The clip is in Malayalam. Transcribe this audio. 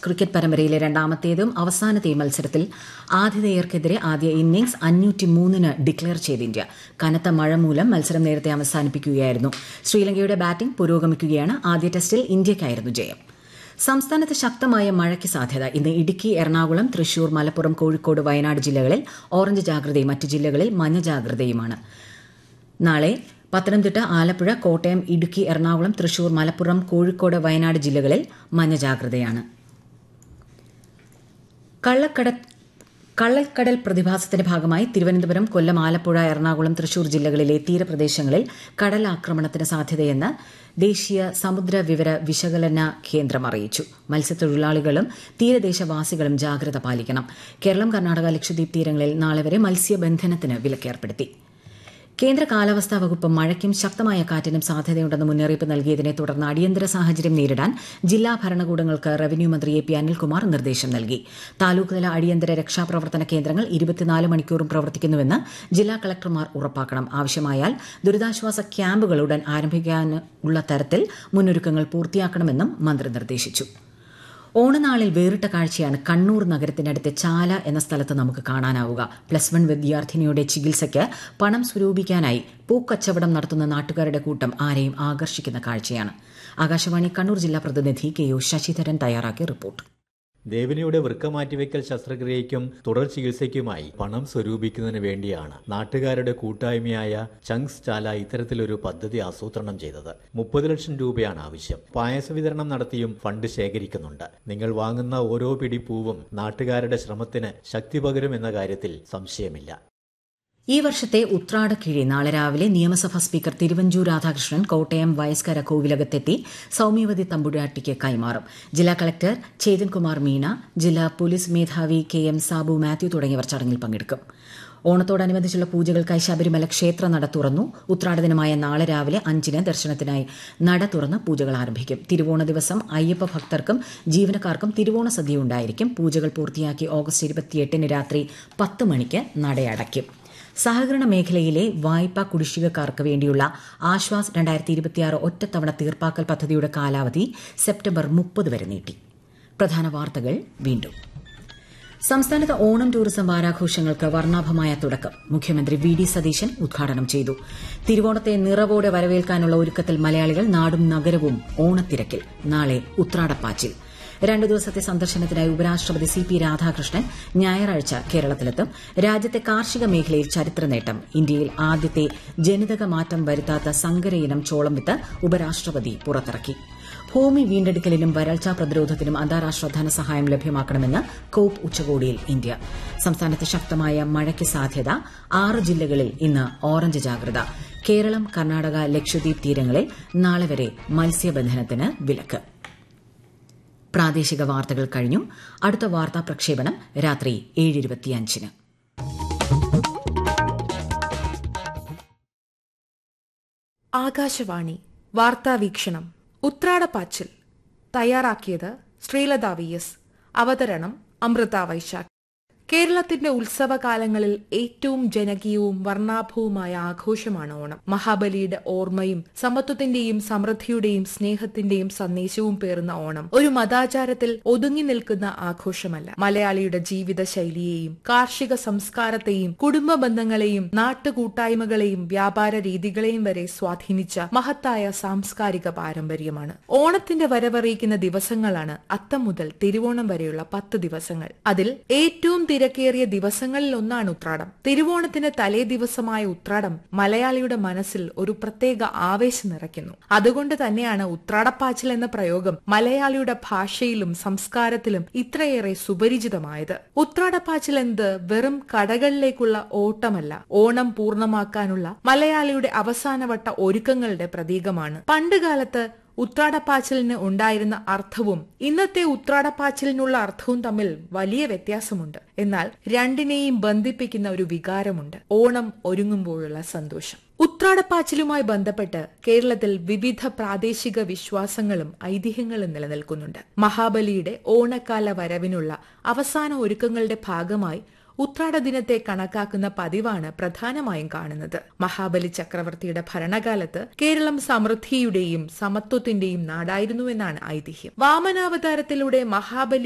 ക്രിക്കറ്റ് പരമ്പരയിലെ രണ്ടാമത്തേതും അവസാനത്തെയും മത്സരത്തിൽ ആതിഥേയർക്കെതിരെ ആദ്യ ഇന്നിംഗ്സ് അഞ്ഞൂറ്റി മൂന്നിന് ഡിക്ലെയർ ചെയ്ത് ഇന്ത്യ കനത്ത മഴ മൂലം മത്സരം നേരത്തെ അവസാനിപ്പിക്കുകയായിരുന്നു ശ്രീലങ്കയുടെ ബാറ്റിംഗ് പുരോഗമിക്കുകയാണ് ആദ്യ ടെസ്റ്റിൽ ഇന്ത്യയ്ക്കായിരുന്നു ജയം സംസ്ഥാനത്ത് ശക്തമായ മഴയ്ക്ക് സാധ്യത ഇന്ന് ഇടുക്കി എറണാകുളം തൃശൂർ മലപ്പുറം കോഴിക്കോട് വയനാട് ജില്ലകളിൽ ഓറഞ്ച് ജാഗ്രതയും മറ്റ് ജില്ലകളിൽ മഞ്ഞ ജാഗ്രതയുമാണ് നാളെ പത്തനംതിട്ട ആലപ്പുഴ കോട്ടയം ഇടുക്കി എറണാകുളം തൃശൂർ മലപ്പുറം കോഴിക്കോട് വയനാട് ജില്ലകളിൽ മഞ്ഞ ജാഗ്രതയാണ് കള്ളക്കട കള്ളക്കടൽ പ്രതിഭാസത്തിന്റെ ഭാഗമായി തിരുവനന്തപുരം കൊല്ലം ആലപ്പുഴ എറണാകുളം തൃശൂർ ജില്ലകളിലെ തീരപ്രദേശങ്ങളിൽ കടലാക്രമണത്തിന് സാധ്യതയെന്ന് ദേശീയ സമുദ്ര വിവര വിശകലന കേന്ദ്രം അറിയിച്ചു മത്സ്യത്തൊഴിലാളികളും തീരദേശവാസികളും ജാഗ്രത പാലിക്കണം കേരളം കർണാടക ലക്ഷദ്വീപ് തീരങ്ങളിൽ നാളെ വരെ മത്സ്യബന്ധനത്തിന് വിലക്കേർപ്പെടുത്തി കേന്ദ്ര കാലാവസ്ഥാ വകുപ്പ് മഴയ്ക്കും ശക്തമായ കാറ്റിനും സാധ്യതയുണ്ടെന്ന് മുന്നറിയിപ്പ് നൽകിയതിനെ തുടർന്ന് അടിയന്തര സാഹചര്യം നേരിടാൻ ജില്ലാ ഭരണകൂടങ്ങൾക്ക് റവന്യൂ മന്ത്രി എ പി അനിൽകുമാർ നിർദ്ദേശം നൽകി താലൂക്ക് തല അടിയന്തര രക്ഷാപ്രവർത്തന കേന്ദ്രങ്ങൾ ഇരുപത്തിനാല് മണിക്കൂറും പ്രവർത്തിക്കുന്നുവെന്ന് ജില്ലാ കളക്ടർമാർ ഉറപ്പാക്കണം ആവശ്യമായാൽ ദുരിതാശ്വാസ ക്യാമ്പുകൾ ഉടൻ ആരംഭിക്കാനുള്ള തരത്തിൽ മുന്നൊരുക്കങ്ങൾ പൂർത്തിയാക്കണമെന്നും മന്ത്രി നിർദ്ദേശിച്ചു ഓണനാളിൽ വേറിട്ട കാഴ്ചയാണ് കണ്ണൂർ നഗരത്തിനടുത്തെ ചാല എന്ന സ്ഥലത്ത് നമുക്ക് കാണാനാവുക പ്ലസ് വൺ വിദ്യാർത്ഥിനിയുടെ ചികിത്സയ്ക്ക് പണം സ്വരൂപിക്കാനായി പൂക്കച്ചവടം നടത്തുന്ന നാട്ടുകാരുടെ കൂട്ടം ആരെയും ആകർഷിക്കുന്ന കാഴ്ചയാണ് ആകാശവാണി കണ്ണൂർ ജില്ലാ പ്രതിനിധി കെ യു ശശിധരൻ തയ്യാറാക്കിയ റിപ്പോർട്ട് ദേവിനിയുടെ വൃക്ക മാറ്റിവെക്കൽ ശസ്ത്രക്രിയയ്ക്കും തുടർ ചികിത്സയ്ക്കുമായി പണം സ്വരൂപിക്കുന്നതിന് വേണ്ടിയാണ് നാട്ടുകാരുടെ കൂട്ടായ്മയായ ചങ്സ് ചാല ഇത്തരത്തിലൊരു പദ്ധതി ആസൂത്രണം ചെയ്തത് മുപ്പത് ലക്ഷം രൂപയാണ് ആവശ്യം പായസ വിതരണം നടത്തിയും ഫണ്ട് ശേഖരിക്കുന്നുണ്ട് നിങ്ങൾ വാങ്ങുന്ന ഓരോ പിടി പൂവും നാട്ടുകാരുടെ ശ്രമത്തിന് ശക്തി പകരുമെന്ന കാര്യത്തിൽ സംശയമില്ല ഈ വർഷത്തെ ഉത്രാടക്കിഴി നാളെ രാവിലെ നിയമസഭാ സ്പീക്കർ തിരുവഞ്ചൂർ രാധാകൃഷ്ണൻ കോട്ടയം വയസ്കര കോവിലകത്തെത്തി സൌമ്യവതി തമ്പുരാട്ടിക്ക് കൈമാറും ജില്ലാ കളക്ടർ ചേതൻകുമാർ മീണ ജില്ലാ പോലീസ് മേധാവി കെ എം സാബു മാത്യു തുടങ്ങിയവർ ചടങ്ങിൽ പങ്കെടുക്കും ഓണത്തോടനുബന്ധിച്ചുള്ള പൂജകൾക്കായി ശബരിമല ക്ഷേത്ര നട തുറന്നു ഉത്രാട ദിനമായ നാളെ രാവിലെ അഞ്ചിന് ദർശനത്തിനായി നട തുറന്ന് പൂജകൾ ആരംഭിക്കും തിരുവോണ ദിവസം അയ്യപ്പ ഭക്തർക്കും ജീവനക്കാർക്കും തിരുവോണ സദ്യ ഉണ്ടായിരിക്കും പൂജകൾ പൂർത്തിയാക്കി ഓഗസ്റ്റ് ഇരുപത്തിയെട്ടിന് രാത്രി പത്ത് മണിക്ക് നടയടയ്ക്കും സഹകരണ മേഖലയിലെ വായ്പാ കുടിശ്ശികക്കാർക്ക് വേണ്ടിയുള്ള ആശ്വാസ് രണ്ടായിരത്തി ഇരുപത്തിയാറ് ഒറ്റത്തവണ തീർപ്പാക്കൽ പദ്ധതിയുടെ കാലാവധി സെപ്റ്റംബർ മുപ്പത് വരെ നീട്ടി പ്രധാന വാർത്തകൾ വീണ്ടും സംസ്ഥാനത്ത് ഓണം ടൂറിസം വാരാഘോഷങ്ങൾക്ക് വർണ്ണാഭമായ തുടക്കം മുഖ്യമന്ത്രി വി ഡി സതീശൻ ഉദ്ഘാടനം ചെയ്തു തിരുവോണത്തെ നിറവോടെ വരവേൽക്കാനുള്ള ഒരുക്കത്തിൽ മലയാളികൾ നാടും നഗരവും ഓണത്തിരക്കിൽ നാളെ ഉത്രാടപ്പാച്ചിൽ രണ്ടു ദിവസത്തെ സന്ദർശനത്തിനായി ഉപരാഷ്ട്രപതി സി പി രാധാകൃഷ്ണൻ ഞായറാഴ്ച കേരളത്തിലെത്തും രാജ്യത്തെ കാർഷിക മേഖലയിൽ ചരിത്ര നേട്ടം ഇന്ത്യയിൽ ആദ്യത്തെ ജനിതക മാറ്റം വരുത്താത്ത സങ്കര ഇനം ചോളം വിത്ത് ഉപരാഷ്ട്രപതി പുറത്തിറക്കി ഭൂമി വീണ്ടെടുക്കലിനും വരൾച്ചാ പ്രതിരോധത്തിനും അന്താരാഷ്ട്ര ധനസഹായം ലഭ്യമാക്കണമെന്ന് കോപ്പ് ഉച്ചകോടിയിൽ ഇന്ത്യ സംസ്ഥാനത്ത് ശക്തമായ മഴയ്ക്ക് സാധ്യത ആറ് ജില്ലകളിൽ ഇന്ന് ഓറഞ്ച് ജാഗ്രത കേരളം കർണാടക ലക്ഷദ്വീപ് തീരങ്ങളിൽ നാളെ വരെ മത്സ്യബന്ധനത്തിന് വിലക്ക് പ്രാദേശിക വാർത്തകൾ കഴിഞ്ഞു അടുത്ത വാർത്താ പ്രക്ഷേപണം രാത്രി ഏഴ് ഇരുപത്തിയഞ്ചിന് ആകാശവാണി വാർത്താവീക്ഷണം ഉത്രാടപ്പാച്ചിൽ തയ്യാറാക്കിയത് ശ്രീലത വി എസ് അവതരണം അമൃത വൈശാഖ് കേരളത്തിന്റെ ഉത്സവകാലങ്ങളിൽ ഏറ്റവും ജനകീയവും വർണ്ണാഭവുമായ ആഘോഷമാണ് ഓണം മഹാബലിയുടെ ഓർമ്മയും സമത്വത്തിന്റെയും സമൃദ്ധിയുടെയും സ്നേഹത്തിന്റെയും സന്ദേശവും പേറുന്ന ഓണം ഒരു മതാചാരത്തിൽ ഒതുങ്ങി നിൽക്കുന്ന ആഘോഷമല്ല മലയാളിയുടെ ജീവിത ശൈലിയെയും കാർഷിക സംസ്കാരത്തെയും കുടുംബ ബന്ധങ്ങളെയും നാട്ടുകൂട്ടായ്മകളെയും വ്യാപാര രീതികളെയും വരെ സ്വാധീനിച്ച മഹത്തായ സാംസ്കാരിക പാരമ്പര്യമാണ് ഓണത്തിന്റെ വരവറിയിക്കുന്ന ദിവസങ്ങളാണ് അത്തം മുതൽ തിരുവോണം വരെയുള്ള പത്ത് ദിവസങ്ങൾ അതിൽ ഏറ്റവും തിരക്കേറിയ ദിവസങ്ങളിൽ ഒന്നാണ് ഉത്രാടം തിരുവോണത്തിന് തലേ ദിവസമായ ഉത്രാടം മലയാളിയുടെ മനസ്സിൽ ഒരു പ്രത്യേക ആവേശം നിറയ്ക്കുന്നു അതുകൊണ്ട് തന്നെയാണ് ഉത്രാടപ്പാച്ചിൽ എന്ന പ്രയോഗം മലയാളിയുടെ ഭാഷയിലും സംസ്കാരത്തിലും ഇത്രയേറെ സുപരിചിതമായത് ഉത്രാടപ്പാച്ചിൽ എന്നത് വെറും കടകളിലേക്കുള്ള ഓട്ടമല്ല ഓണം പൂർണ്ണമാക്കാനുള്ള മലയാളിയുടെ അവസാനവട്ട ഒരുക്കങ്ങളുടെ പ്രതീകമാണ് പണ്ടുകാലത്ത് ഉത്രാടപ്പാച്ചിലിന് ഉണ്ടായിരുന്ന അർത്ഥവും ഇന്നത്തെ ഉത്രാടപ്പാച്ചിലിനുള്ള അർത്ഥവും തമ്മിൽ വലിയ വ്യത്യാസമുണ്ട് എന്നാൽ രണ്ടിനെയും ബന്ധിപ്പിക്കുന്ന ഒരു വികാരമുണ്ട് ഓണം ഒരുങ്ങുമ്പോഴുള്ള സന്തോഷം ഉത്രാടപ്പാച്ചിലുമായി ബന്ധപ്പെട്ട് കേരളത്തിൽ വിവിധ പ്രാദേശിക വിശ്വാസങ്ങളും ഐതിഹ്യങ്ങളും നിലനിൽക്കുന്നുണ്ട് മഹാബലിയുടെ ഓണക്കാല വരവിനുള്ള അവസാന ഒരുക്കങ്ങളുടെ ഭാഗമായി ഉത്രാട ദിനത്തെ കണക്കാക്കുന്ന പതിവാണ് പ്രധാനമായും കാണുന്നത് മഹാബലി ചക്രവർത്തിയുടെ ഭരണകാലത്ത് കേരളം സമൃദ്ധിയുടെയും സമത്വത്തിന്റെയും നാടായിരുന്നുവെന്നാണ് ഐതിഹ്യം വാമനാവതാരത്തിലൂടെ മഹാബലി